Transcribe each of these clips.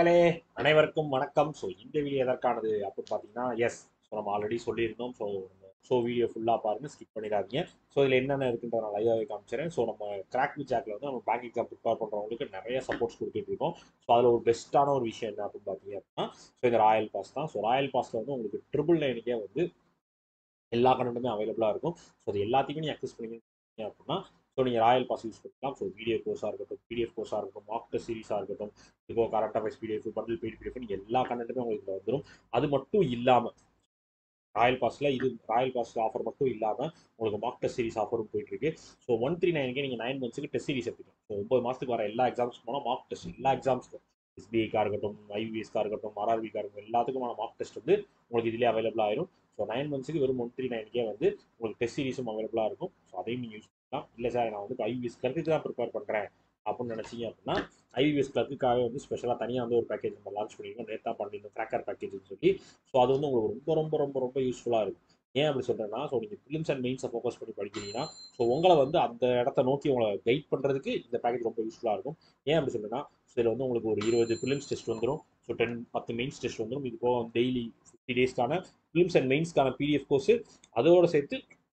மக்களே அனைவருக்கும் வணக்கம் ஸோ இந்த வீடியோ எதற்கானது அப்படின்னு பார்த்தீங்கன்னா எஸ் ஸோ நம்ம ஆல்ரெடி சொல்லியிருந்தோம் ஸோ ஸோ வீடியோ ஃபுல்லாக பாருங்க ஸ்கிப் பண்ணிடாதீங்க ஸோ இதில் என்னென்ன இருக்குன்ற நான் லைவாகவே காமிச்சிடுறேன் ஸோ நம்ம கிராக் ஜாக்ல வந்து நம்ம பேங்க் எக்ஸாம் ப்ரிப்பேர் பண்ணுறவங்களுக்கு நிறைய சப்போர்ட்ஸ் கொடுத்துட்டு இருக்கோம் ஸோ அதில் ஒரு பெஸ்ட்டான ஒரு விஷயம் என்ன அப்படின்னு பார்த்தீங்க அப்படின்னா ஸோ இந்த ராயல் பாஸ் தான் ஸோ ராயல் பாஸில் வந்து உங்களுக்கு ட்ரிபிள் நைனுக்கே வந்து எல்லா கண்டென்ட்டுமே அவைலபிளாக இருக்கும் ஸோ அது எல்லாத்தையுமே நீங்கள் அக்சஸ் பண்ணிங்க அப்படின்னா ஸோ நீங்கள் ராயல் பாஸ் யூஸ் பண்ணிக்கலாம் ஸோ வீடியோ கோர்ஸாக இருக்கட்டும் பிடிஎஃப் கோர்ஸாக இருக்கட்டும் மாக்டர் சீரிஸாக இருக்கட்டும் இப்போ current affairs PDF bundle PDF நீங்கள் எல்லா கண்டென்ட்டுமே உங்களுக்கு இதுல வந்துடும் அது மட்டும் இல்லாமல் ராயல் பாஸில் இது ராயல் பாஸில் ஆஃபர் மட்டும் இல்லாமல் உங்களுக்கு மாக் டெஸ்ட் சீரிஸ் ஆஃபரும் போயிட்டு இருக்கு ஸோ ஒன் த்ரீ நைனுக்கே நீங்கள் நைன் மந்த்ஸுக்கு டெஸ்ட் சீரிஸ் எடுத்துக்கலாம் ஸோ ஒன்பது மாதத்துக்கு வர எல்லா எக்ஸாம்ஸ் போனால் மார்க் டெஸ்ட் எல்லா எக்ஸாம்ஸ்க்கும் எஸ்பிஐக்காக இருக்கட்டும் ஐவிஎஸ்க்காக இருக்கட்டும் ஆர்ஆர்பிக்காக இருக்கட்டும் எல்லாத்துக்குமான மார்க் டெஸ்ட் வந்து உங்களுக்கு இதிலே அவைலபிள் ஆயிரும் ஸோ நைன் மந்த்ஸுக்கு வெறும் ஒன் த்ரீ நைனுக்கே வந்து உங்களுக்கு டெஸ்ட் சீரிஸும் அவைலபிளாக இருக்கும் ஸோ அதையும் நீங்கள் யூஸ் பண்ணலாம் இல்லை சார் நான் வந்து ஐவிஎஸ் கிளர்க்கு தான் ப்ரிப்பேர் பண்ணுறேன் அப்படின்னு நினச்சிங்க அப்படின்னா ஐவிஎஸ் கிளர்க்குக்காகவே வந்து ஸ்பெஷலாக தனியாக வந்து ஒரு பேக்கேஜ் நம்ம லான்ச் பண்ணியிருக்கோம் நேத்தா பண்ணியிருந்தோம் கிராக்கர் பேக்கேஜ்னு சொல்லி ஸோ அது வந்து உங்களுக்கு ரொம்ப ரொம்ப ரொம்ப ரொம்ப யூஸ்ஃபுல்லாக இருக்கும் ஏன் அப்படி சொல்கிறேன்னா ஸோ நீங்கள் ஃபிலிம்ஸ் அண்ட் மெயின்ஸை ஃபோக்கஸ் பண்ணி படிக்கிறீங்கன்னா ஸோ உங்களை வந்து அந்த இடத்த நோக்கி உங்களை கைட் பண்ணுறதுக்கு இந்த பேக்கேஜ் ரொம்ப யூஸ்ஃபுல்லாக இருக்கும் ஏன் அப்படி சொல்கிறேன்னா ஸோ இதில் வந்து உங்களுக்கு ஒரு இருபது ஃபிலிம்ஸ் டெஸ்ட் வந்துடும் ஸோ டென் பத்து மெயின்ஸ் டெஸ்ட் வந்துடும் இது போக டெய்லி ஃபிஃப்டி டேஸ்க்கான ஃபிலிம்ஸ் அண்ட் மெயின்ஸ்க்கான பிடிஎஃப் கோர்ஸு அதோட சேர்த்து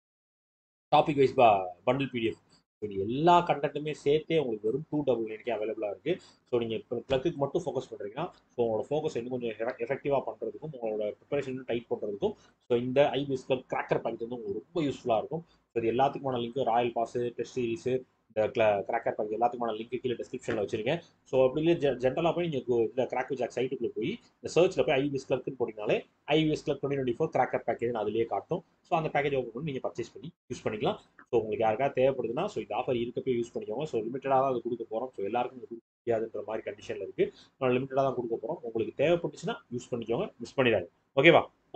டாபிக் வைஸ் பா பண்டில் பிடிஎஃப் இது எல்லா கண்டென்ட்டுமே சேர்த்தே உங்களுக்கு வெறும் டூ டபுள் நைனுக்கே அவைலபிளாக இருக்குது ஸோ நீங்கள் இப்போ ப்ளக்குக்கு மட்டும் ஃபோக்கஸ் பண்ணுறீங்கன்னா ஸோ உங்களோட ஃபோக்கஸ் இன்னும் கொஞ்சம் எஃபெக்டிவாக பண்ணுறதுக்கும் உங்களோட ப்ரிப்பரேஷன் டைட் பண்ணுறதுக்கும் ஸோ இந்த ஐபிஎஸ் கிளப் கிராக்கர் பேக்கேஜ் வந்து உங்களுக்கு ரொம்ப யூஸ்ஃபுல்லாக இருக்கும் ஸோ இது எல்லாத்துக்குமான link royal pass test series இந்த கிள கிராக்கர் பேக்கேஜ் எல்லாத்துக்குமான லிங்க் கீழே டிஸ்கிரிப்ஷனில் வச்சிருக்கேன் ஸோ அப்படி இல்லை ஜென்ரலாக போய் நீங்கள் இந்த கிராக் ஜாக் சைட்டுக்குள்ளே போய் இந்த சர்ச்சில் போய் ஐபிஎஸ் கிளப்னு போட்டிங்கனாலே IPS club twenty twenty four cracker package அதிலேயே காட்டும் ஸோ அந்த பேக்கேஜ் ஓப்பன் பண்ணி நீங்கள் பர்ச்சேஸ் பண்ணி யூஸ் பண்ணிக்கலாம் ஸோ உங்களுக்கு யாருக்காவது தேவைப்படுதுன்னா ஸோ இந்த ஆஃபர் இருக்கப்போ யூஸ் பண்ணிக்கோங்க ஸோ லிமிட்டடாக தான் அது கொடுக்க போகிறோம் ஸோ எல்லாருக்கும் இது கொடுக்க முடியாதுன்ற மாதிரி கண்டிஷனில் இருக்குது நான் லிமிட்டடாக தான் கொடுக்க போகிறோம் உங்களுக்கு தேவைப்பட்டுச்சுன்னா யூஸ் பண்ணிக்கோங்க மிஸ் பண்ணிடாது ஓகேவா